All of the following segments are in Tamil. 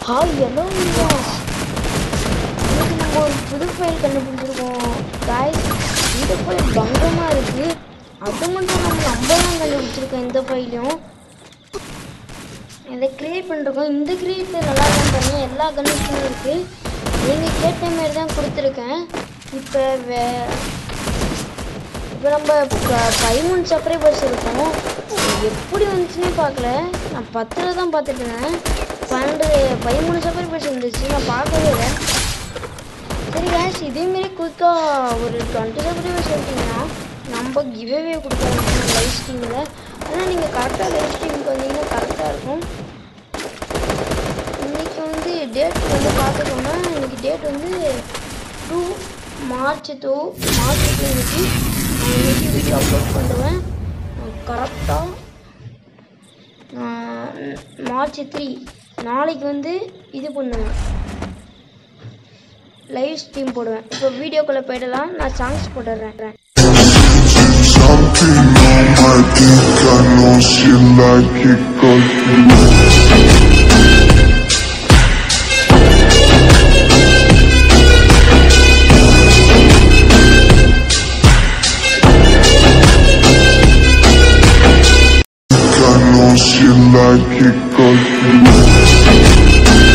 ஹாய் ஹலோ இன்னைக்கு நம்ம ஒரு புது ஃபைல் கண்டுபிடிச்சிருக்கோம் காய்ஸ் இந்த ஃபைல் பங்கமாக இருக்குது அது மட்டும் நம்ம நம்ம தான் கண்டுபிடிச்சிருக்கோம் இந்த ஃபைலையும் இதை கிரியேட் பண்ணிருக்கோம் இந்த கிரியேட் நல்லா தான் பண்ணி எல்லா கண்டிஷனும் இருக்குது நீங்கள் கேட்ட மாதிரி தான் கொடுத்துருக்கேன் இப்போ வே இப்போ நம்ம ப- பதிமூணு சப்ஸ்கிரைபர்ஸ் இருக்கோம் இது எப்படி வந்துச்சுன்னே பார்க்கல நான் பத்தில் தான் பார்த்துட்டு இருந்தேன் பன்னெண்டு பதிமூணு சப்ஸ்கிரைபர்ஸ் இருந்துச்சு நான் பார்க்கவே இல்லை சரி கேஷ் இதேமாரி குயிக்காக ஒரு டுவெண்ட்டி சப்ஸ்கிரைபர்ஸ் வந்துட்டீங்கன்னா நம்ம கிவ்வே கொடுக்கலாம் லைவ் ஸ்ட்ரீமில் ஆனால் நீங்கள் கரெக்டாக லைவ் ஸ்ட்ரீமுக்கு வந்தீங்கன்னா கரெக்டாக இருக்கும் இன்னைக்கு வந்து டேட் வந்து பார்த்துக்கோங்க இன்னைக்கு டேட் வந்து two March two March two இன்னைக்கு நான் இன்னைக்கு வீடியோ அப்லோட் பண்ணுவேன் கரெக்டாக மார்ச் த்ரீ நாளைக்கு வந்து இது பண்ணுவேன் லைவ் ஸ்ட்ரீம் போடுவேன் இப்போ வீடியோக்குள்ளே போயிடலாம் நான் சாங்ஸ் போட்டுடுறேன் Something on my dick, I know she like it cause I know she like it cause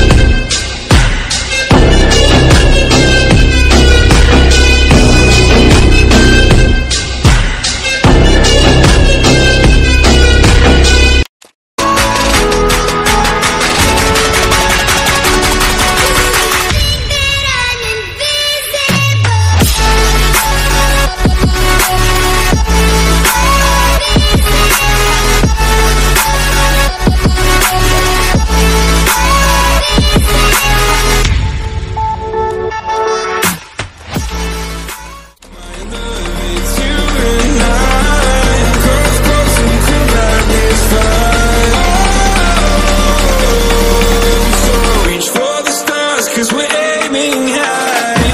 Reach for the stars, cause we're aiming high.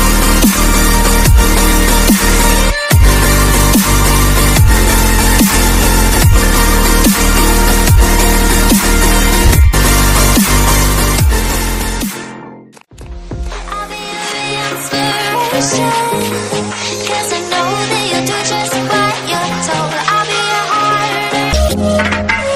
I'll be your inspiration. Cause I know that you'll do just what you're told. I'll be your heart.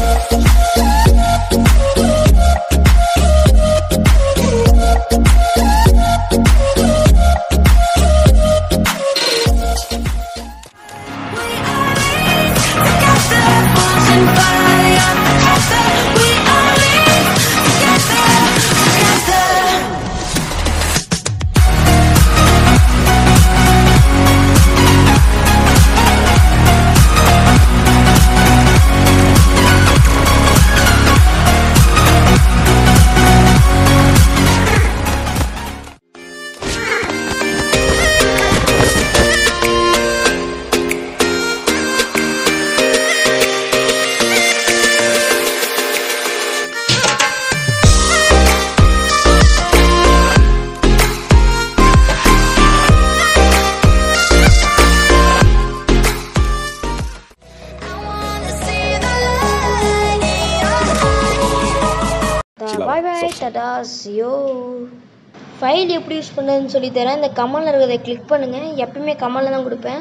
I wanna see the light in your eyes. Bye bye tata சியோ ஃபைல் எப்படி யூஸ் பண்ணுறதுன்னு சொல்லி தரேன் இந்த கமலில் இருக்கிறத கிளிக் பண்ணுங்கள் எப்பயுமே கமலில் தான் கொடுப்பேன்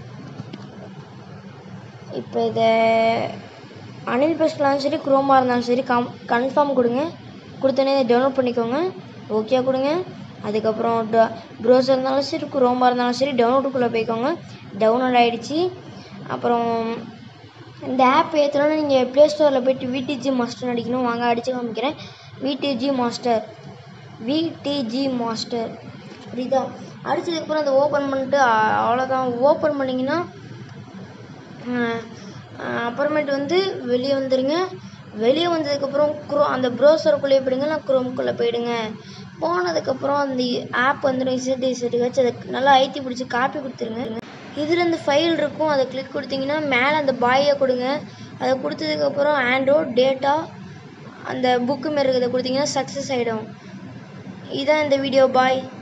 இப்போ இதை அனில் பெஸ்ட்லாம் சரி குரோமாக இருந்தாலும் சரி கம் கன்ஃபார்ம் கொடுங்க கொடுத்தோன்னே இதை டவுன்லோட் பண்ணிக்கோங்க ஓகே கொடுங்க அதுக்கப்புறம் ட ப்ரௌசர் இருந்தாலும் சரி குரோமாக இருந்தாலும் சரி டவுன்லோடுக்குள்ளே போய்க்கோங்க டவுன்லோட் ஆகிடுச்சி அப்புறம் இந்த ஆப் ஏற்றணும்னா நீங்கள் ப்ளே ஸ்டோரில் போய்ட்டு விடிஜி மாஸ்டர் அடிக்கணும் வாங்க அடித்து காமிக்கிறேன் விடிஜி மாஸ்டர் விடிஜி மாஸ்டர் புரியுதா அடிச்சதுக்கப்புறம் அதை ஓப்பன் பண்ணிட்டு அ- அவ்வளோதான் ஓப்பன் பண்ணிங்கன்னா அஹ், அஹ், அப்புறமேட்டு வந்து வெளியே வந்துடுங்க வெளியே வந்ததுக்கப்புறம் குரோ அந்த ப்ரௌசருக்குள்ளேயே போயிடுங்க நான் குரோம்குள்ளே போயிடுங்க போனதுக்கப்புறம் அந்த ஆப் வந்துடும் இசட் இசட் வச்சு அதை நல்லா ஐத்தி பிடிச்சி காப்பி கொடுத்துருங்க இதில் இந்த ஃபைல் இருக்கும் அதை கிளிக் கொடுத்தீங்கன்னா மேலே அந்த பாயை கொடுங்க அதை கொடுத்ததுக்கப்புறம் ஆண்ட்ரோ டேட்டா அந்த புக்கு மாரி இருக்கிறத கொடுத்தீங்கன்னா சக்ஸஸ் ஆகிடும் இதான் இந்த வீடியோ பாய்